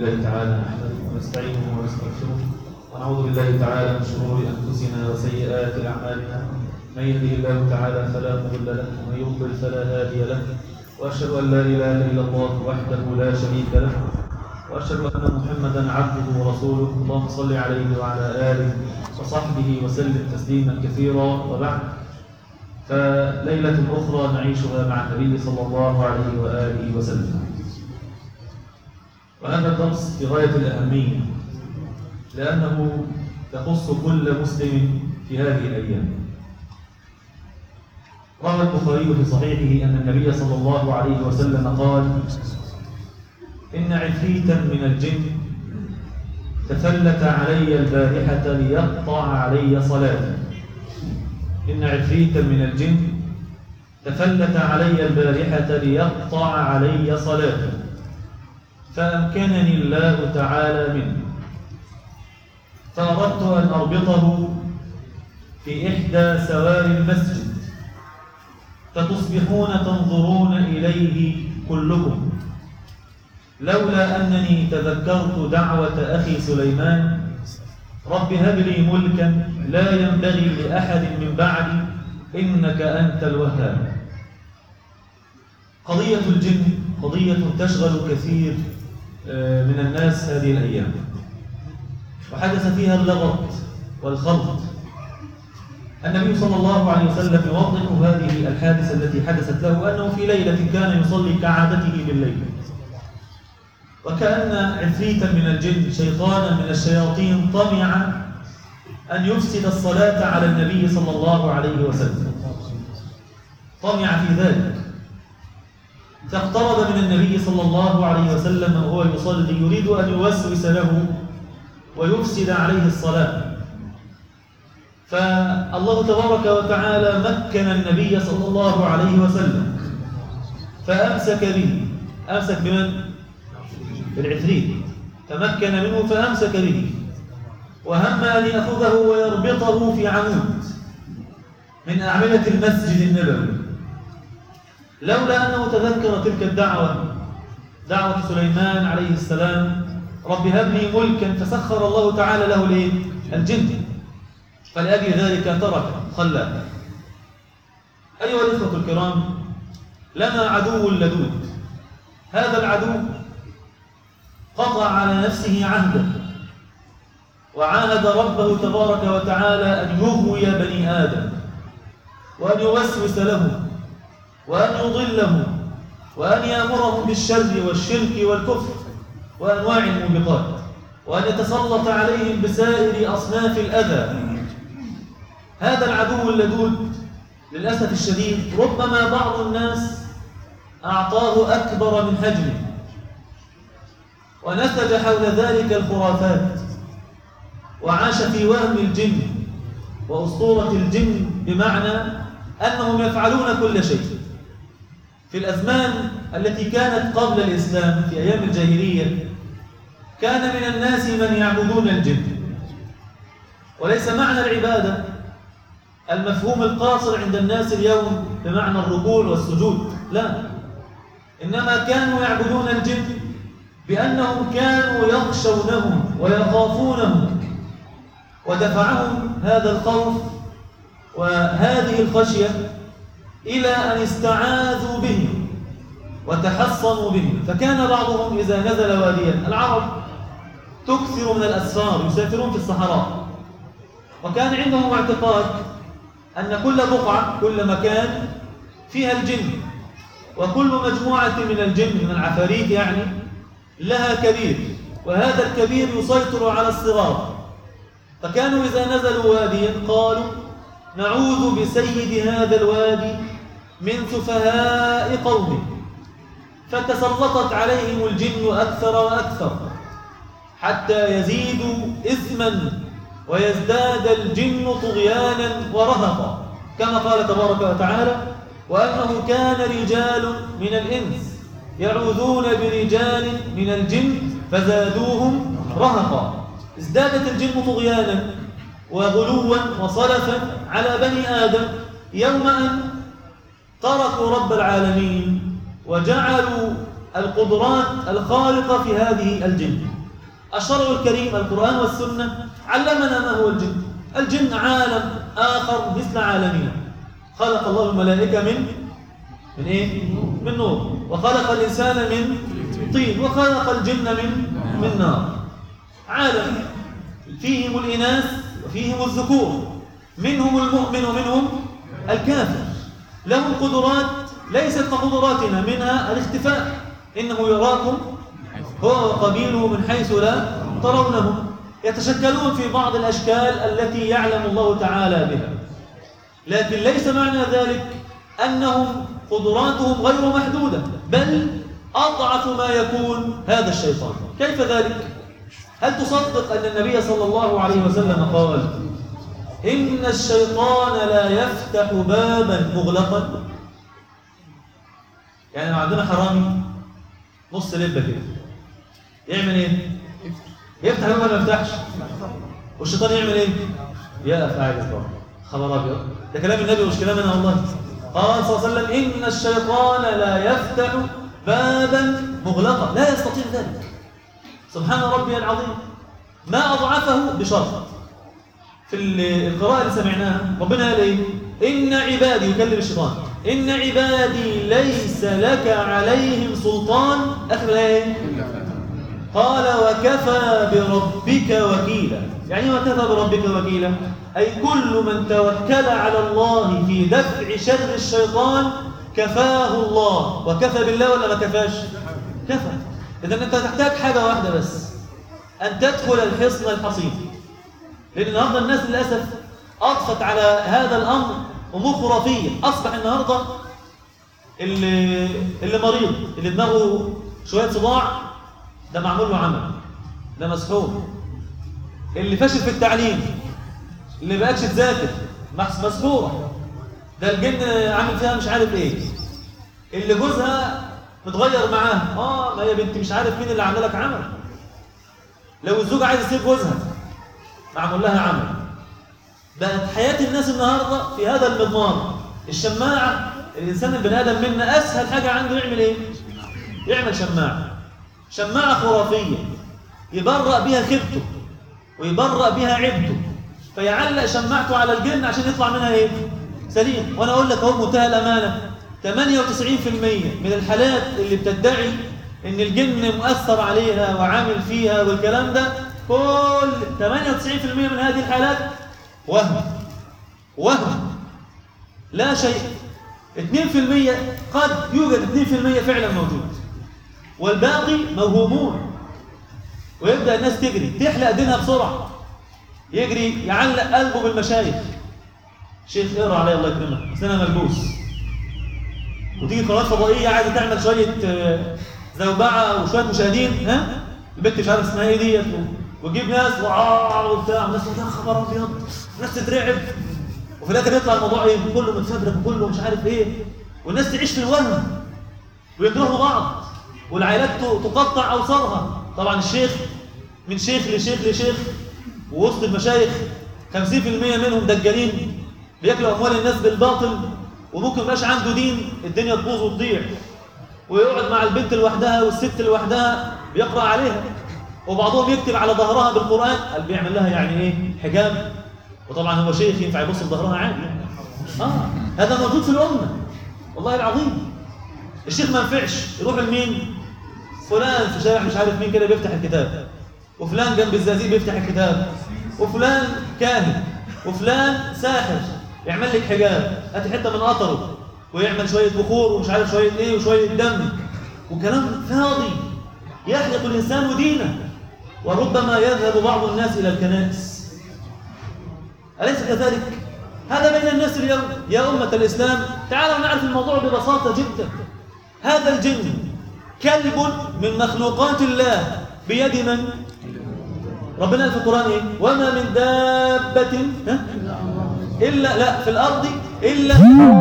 لله تعالى نحمده ونستعينه ونستغفره ونعوذ بالله تعالى من شرور أنفسنا وسيئات أعمالنا من يهده الله تعالى فلا مضل له ومن يضلل فلا هادي له وأشهد أن لا إله إلا الله وحده لا شريك له وأشهد أن محمدا عبده ورسوله اللهم صل عليه وعلى آله وصحبه وسلم تسليما كثيرا وبعد فليلة أخرى نعيشها مع النبي صلى الله عليه وآله وسلم وهذا الدرس في غاية الأهمية لأنه يخص كل مسلم في هذه الأيام روى البخاري في صحيحه أن النبي صلى الله عليه وسلم قال إن عفريتا من الجن تفلت علي البارحة ليقطع علي صلاتي إن عفريتا من الجن تفلت علي البارحة ليقطع علي صلاتي فأمكنني الله تعالى منه فأردت أن أربطه في إحدى سوار المسجد فتصبحون تنظرون إليه كلكم لولا أنني تذكرت دعوة أخي سليمان رب هب لي ملكا لا ينبغي لأحد من بعدي إنك أنت الوهاب قضية الجن قضية تشغل كثير من الناس هذه الأيام وحدث فيها اللغط والخلط النبي صلى الله عليه وسلم يوضح هذه الحادثة التي حدثت له أنه في ليلة كان يصلي كعادته بالليل وكأن عفريتا من الجن شيطانا من الشياطين طمع أن يفسد الصلاة على النبي صلى الله عليه وسلم طمع في ذلك فاقترب من النبي صلى الله عليه وسلم وهو يصلي يريد أن يوسوس له ويفسد عليه الصلاة فالله تبارك وتعالى مكن النبي صلى الله عليه وسلم فأمسك به أمسك بمن؟ بالعفريت تمكن منه فأمسك به وهم أن يأخذه ويربطه في عمود من أعمدة المسجد النبوي لولا أنه تذكر تلك الدعوة دعوة سليمان عليه السلام رب هب لي ملكا فسخر الله تعالى له الايه الجن فلأجل ذلك ترك خلاه أيها الإخوة الكرام لنا عدو لدود هذا العدو قطع على نفسه عهدا وعاهد ربه تبارك وتعالى أن يغوي بني آدم وأن يوسوس لهم وأن يضلهم وأن يأمرهم بالشر والشرك والكفر وأنواع الموبقات وأن يتسلط عليهم بسائر أصناف الأذى هذا العدو اللدود للأسف الشديد ربما بعض الناس أعطاه أكبر من حجمه ونسج حول ذلك الخرافات وعاش في وهم الجن وأسطورة الجن بمعنى أنهم يفعلون كل شيء في الأزمان التي كانت قبل الإسلام في أيام الجاهلية كان من الناس من يعبدون الجن وليس معنى العبادة المفهوم القاصر عند الناس اليوم بمعنى الركوع والسجود لا إنما كانوا يعبدون الجن بأنهم كانوا يخشونهم ويخافونهم ودفعهم هذا الخوف وهذه الخشية إلى أن استعاذوا بهم وتحصنوا بهم فكان بعضهم إذا نزل واديا العرب تكثر من الأسفار يسافرون في الصحراء وكان عندهم اعتقاد أن كل بقعة كل مكان فيها الجن وكل مجموعة من الجن من العفاريت يعني لها كبير وهذا الكبير يسيطر على الصغار فكانوا إذا نزلوا واديا قالوا نعوذ بسيد هذا الوادي من سفهاء قومه فتسلطت عليهم الجن أكثر وأكثر حتى يزيدوا إثما ويزداد الجن طغيانا ورهقا كما قال تبارك وتعالى وأنه كان رجال من الإنس يعوذون برجال من الجن فزادوهم رهقا ازدادت الجن طغيانا وغلوا وصلفا على بني آدم يوم أن تركوا رب العالمين وجعلوا القدرات الخارقة في هذه الجن الشرع الكريم القرآن والسنة علمنا ما هو الجن الجن عالم آخر مثل عالمنا خلق الله الملائكة من من إيه؟ من نور وخلق الإنسان من طين وخلق الجن من من نار عالم فيهم الإناث وفيهم الذكور منهم المؤمن ومنهم الكافر لهم قدرات ليست كقدراتنا منها الاختفاء إنه يراكم هو وقبيله من حيث لا ترونهم يتشكلون في بعض الأشكال التي يعلم الله تعالى بها لكن ليس معنى ذلك أنهم قدراتهم غير محدودة بل أضعف ما يكون هذا الشيطان كيف ذلك؟ هل تصدق أن النبي صلى الله عليه وسلم قال إن الشيطان لا يفتح بابا مغلقا يعني لو عندنا حرامي نص لبة كده يعمل ايه؟ يفتح باب ولا ما يفتحش؟ والشيطان يعمل ايه؟ يقف قاعد يتبع خبر ابيض ده كلام النبي مش كلام انا والله قال صلى الله عليه وسلم ان الشيطان لا يفتح بابا مغلقا لا يستطيع ذلك سبحان ربي العظيم ما اضعفه بشرط في القراءة اللي سمعناها ربنا قال ايه ان عبادي يكلم الشيطان ان عبادي ليس لك عليهم سلطان اخر ايه قال وكفى بربك وكيلا يعني إيه وكفى بربك وكيلا أي كل من توكل على الله في دفع شر الشيطان كفاه الله وكفى بالله ولا ما كفاش كفى إذا أنت تحتاج حاجة واحدة بس أن تدخل الحصن الحصين لأن النهاردة الناس للأسف أضفت على هذا الأمر أمور خرافية أصبح النهاردة اللي, اللي مريض اللي دماغه شوية صداع ده معمول له عمل ده مسحوب اللي فاشل في التعليم اللي بقتش تذاكر محس مسحوره ده الجن عامل فيها مش عارف ايه اللي جوزها متغير معاها اه ما هي بنت مش عارف مين اللي عامله لك عمل لو الزوجه عايزه تسيب جوزها معمول لها عمل بقت حياه الناس النهارده في هذا المضمار الشماعه الانسان البني ادم منا اسهل حاجه عنده يعمل ايه يعمل شماعه شماعة خرافية يبرأ بها خبته ويبرأ بها عبته فيعلق شماعته على الجن عشان يطلع منها ايه؟ سليم وانا اقول لك اهو منتهى الامانه 98% من الحالات اللي بتدعي ان الجن مؤثر عليها وعامل فيها والكلام ده كل 98% من هذه الحالات وهم وهم لا شيء 2% قد يوجد 2% فعلا موجود والباقي موهومون ويبدأ الناس تجري تحلق دينها بسرعة يجري يعلق قلبه بالمشايخ شيخ اقرا علي الله يكرمك بس انا ملبوس وتيجي قناه فضائيه عايزه تعمل شويه آه، زوبعه وشويه مشاهدين ها البنت مش عارف اسمها ايه ديت و- وتجيب ناس وعار وبتاع والناس تقول يا خبر ابيض الناس تترعب وفي الاخر يطلع الموضوع ايه كله متفبرك وكله مش عارف ايه والناس تعيش في الوهم ويكرهوا بعض والعائلات ت- تقطع اوصارها طبعا الشيخ من شيخ لشيخ لشيخ ووسط المشايخ 50% منهم دجالين بياكلوا اموال الناس بالباطل وممكن مبقاش عنده دين الدنيا تبوظ وتضيع ويقعد مع البنت لوحدها والست لوحدها بيقرا عليها وبعضهم يكتب على ظهرها بالقران قال بيعمل لها يعني ايه حجاب وطبعا هو شيخ ينفع يبص لظهرها عادي يعني. اه هذا موجود في الامه والله العظيم الشيخ ما ينفعش يروح لمين فلان في شارع مش عارف مين كده بيفتح الكتاب وفلان جنب الزقازيق بيفتح الكتاب وفلان كاهن وفلان ساحر يعمل لك حجاب هات حته من قطره ويعمل شويه بخور ومش عارف شويه ايه وشويه دم وكلام فاضي يحلق الانسان دينه وربما يذهب بعض الناس الى الكنائس أليس كذلك؟ هذا بين الناس اليوم يا أمة الإسلام تعالوا نعرف الموضوع ببساطة جدا هذا الجن كلب من مخلوقات الله بيد من؟ ربنا قال في القرآن إيه؟ وما من دابة ها؟ إلا لا في الأرض إلا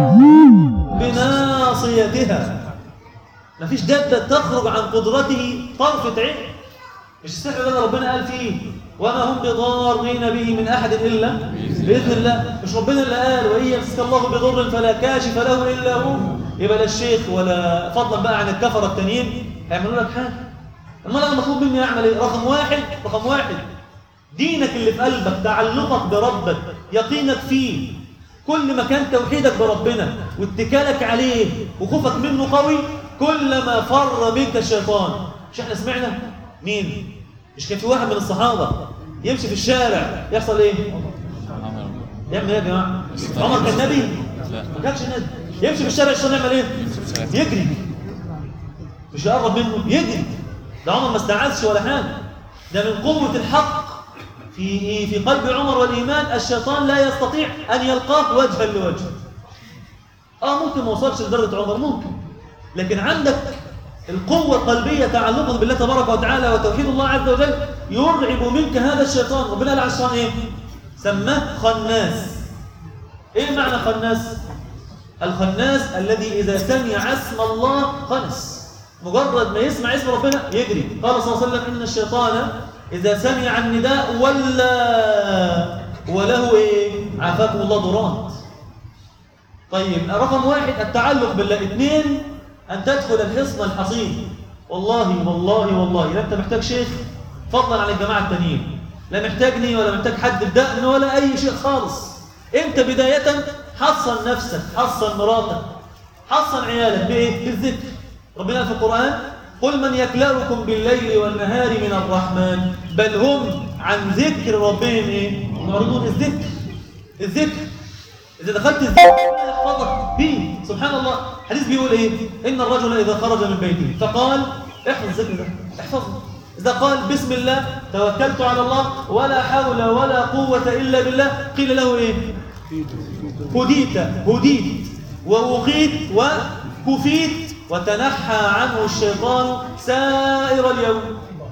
بناصيتها ما فيش دابة تخرج عن قدرته طرفة عين مش السحر ده ربنا قال فيه وما هم بضارين به من أحد إلا بإذن الله مش ربنا اللي قال وإن يمسك الله بضر فلا كاشف له إلا هو يبقى لا الشيخ ولا فضلا بقى عن الكفره التانيين هيعملوا لك حاجه امال انا المطلوب مني اعمل ايه رقم واحد رقم واحد دينك اللي في قلبك تعلقك بربك يقينك فيه كل ما كان توحيدك بربنا واتكالك عليه وخوفك منه قوي كلما فر منك الشيطان مش احنا سمعنا مين مش كان في واحد من الصحابه يمشي في الشارع يحصل ايه يعمل ايه يا جماعه عمر كان نبي لا. ما كانش نبي يمشي في الشارع الشيطان يعمل ايه يجري مش يقرب منه يجري ده عمر ما استعاذش ولا حاجه ده من قوه الحق في في قلب عمر والايمان الشيطان لا يستطيع ان يلقاه وجها لوجه اه ممكن ما وصلش لدرجه عمر ممكن لكن عندك القوة القلبية تعلقك بالله تبارك وتعالى وتوحيد الله عز وجل يرعب منك هذا الشيطان ربنا قال على الشيطان ايه؟ سماه خناس ايه معنى خناس؟ الخناس الذي إذا سمع اسم الله خنس مجرد ما يسمع اسم ربنا يجري قال صلى الله عليه وسلم إن الشيطان إذا سمع النداء ولا وله إيه؟ عافاكم الله ضرات طيب رقم واحد التعلق بالله اثنين أن تدخل الحصن الحصين والله والله والله لا أنت محتاج شيخ فضلا عن الجماعة التانيين لا محتاجني ولا محتاج حد بدقن ولا أي شيء خالص أنت بداية حصن نفسك حصن مراتك حصن عيالك بإيه؟ بالذكر ربنا قال في القرآن قل من يكلأكم بالليل والنهار من الرحمن بل هم عن ذكر ربهم إيه؟ معرضون الذكر الذكر إذا دخلت الذكر ربنا يحفظك به سبحان الله الحديث بيقول إيه إن الرجل إذا خرج من بيته فقال احفظ الذكر ده احفظه إذا قال بسم الله توكلت على الله ولا حول ولا قوة إلا بالله قيل له إيه هديت هديت ووقيت وكفيت وتنحى عنه الشيطان سائر اليوم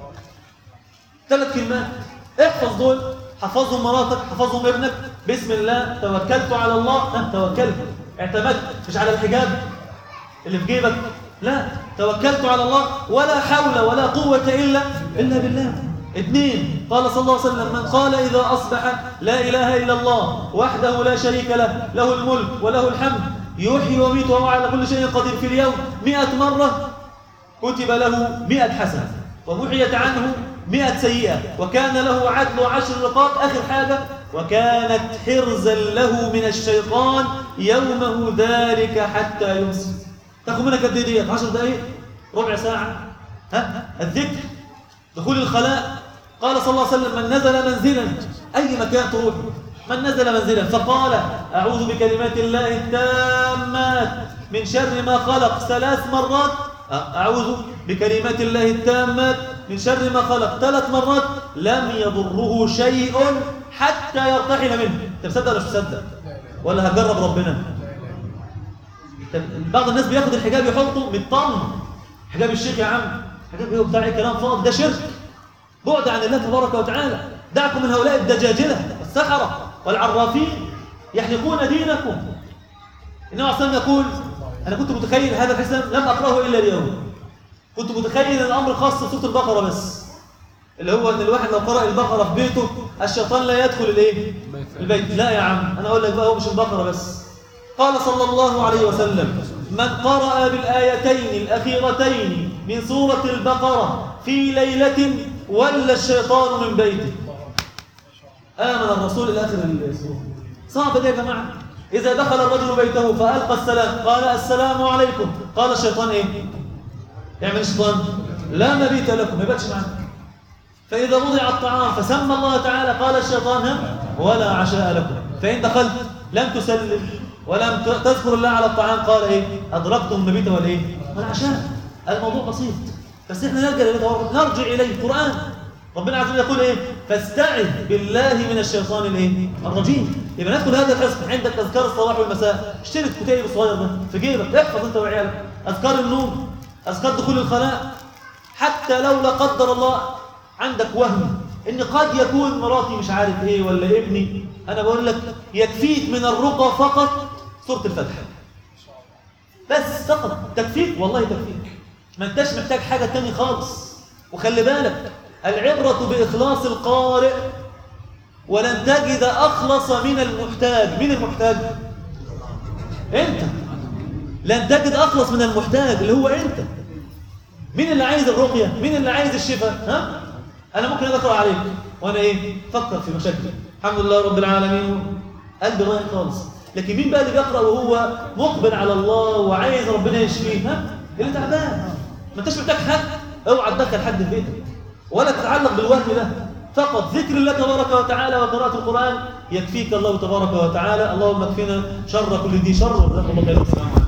ثلاث كلمات احفظ دول حفظهم مراتك حفظهم ابنك بسم الله توكلت على الله ها توكلت اعتمدت مش على الحجاب اللي في جيبك لا توكلت على الله ولا حول ولا قوة إلا إلا بالله اثنين قال صلى الله عليه وسلم من قال إذا أصبح لا إله إلا الله وحده لا شريك له له الملك وله الحمد يحيي ويميت وهو على كل شيء قدير في اليوم مئة مرة كتب له مئة حسنة ومحيت عنه مئة سيئة وكان له عدل عشر رقاب آخر حاجة وكانت حرزا له من الشيطان يومه ذلك حتى يمسي تاخد منك قد ايه ديت 10 دقايق ربع ساعة ها الذكر دخول الخلاء قال صلى الله عليه وسلم من نزل منزلا أي مكان تروح من نزل منزلا فقال أعوذ بكلمات الله التامات من شر ما خلق ثلاث مرات أعوذ بكلمات الله التامات من شر ما خلق ثلاث مرات لم يضره شيء حتى يرتحل منه انت مصدق ولا مش مصدق ولا هجرب ربنا بعض الناس بياخد الحجاب يحطه مطمن حجاب الشيخ يا عم حجاب ايه بتاع كلام فاضي ده شرك بعد عن الله تبارك وتعالى دعكم من هؤلاء الدجاجله والسحره والعرافين يحلقون دينكم النبي عليه الصلاه يقول انا كنت متخيل هذا الحسن لم اقراه الا اليوم كنت متخيل ان الامر خاص بسوره البقره بس اللي هو ان الواحد لو قرأ البقره في بيته الشيطان لا يدخل الايه البيت لا يا عم انا اقول لك بقى هو مش البقره بس قال صلى الله عليه وسلم من قرأ بالآيتين الأخيرتين من سورة البقرة في ليلة ولى الشيطان من بيته آمن الرسول إلى آخر السورة صعب ده يا جماعة إذا دخل الرجل بيته فألقى السلام قال السلام عليكم قال الشيطان إيه يعمل الشيطان لا مبيت لكم ما يباتش معنا فإذا وضع الطعام فسمى الله تعالى قال الشيطان هم ولا عشاء لكم فإن دخلت لم تسلم ولم تذكر الله على الطعام قال ايه ادركتم المبيت والايه والعشاء الموضوع بسيط بس احنا نرجع اليه نرجع اليه القران ربنا عز وجل يقول ايه فاستعذ بالله من الشيطان الايه الرجيم يبقى ندخل هذا الحصن عندك اذكار الصباح والمساء اشتري الكتاب الصغير ده في جيبك احفظ انت وعيالك اذكار النوم اذكار دخول الخلاء حتى لو لا قدر الله عندك وهم ان قد يكون مراتي مش عارف ايه ولا ابني انا بقول لك يكفيك من الرقى فقط سوره الفتح بس فقط تكفيك والله تكفيك ما انتش محتاج حاجه تاني خالص وخلي بالك العبره باخلاص القارئ ولن تجد اخلص من المحتاج مين المحتاج انت لن تجد أخلص من المحتاج اللي هو أنت مين اللي عايز الرقية؟ مين اللي عايز الشفاء؟ ها؟ أنا ممكن أقرأ عليك وأنا إيه؟ فكر في مشاكلي الحمد لله رب العالمين قلبي رايح خالص لكن مين بقى اللي بيقرأ وهو مقبل على الله وعايز ربنا يشفيه؟ ها؟ اللي تعبان ما انتش محتاج حد اوعى تدخل حد في بيتك ولا تتعلق بالوهم ده فقط ذكر الله تبارك وتعالى وقراءة القرآن يكفيك الله تبارك وتعالى اللهم اكفنا شر كل ذي شر وجزاكم الله خيرا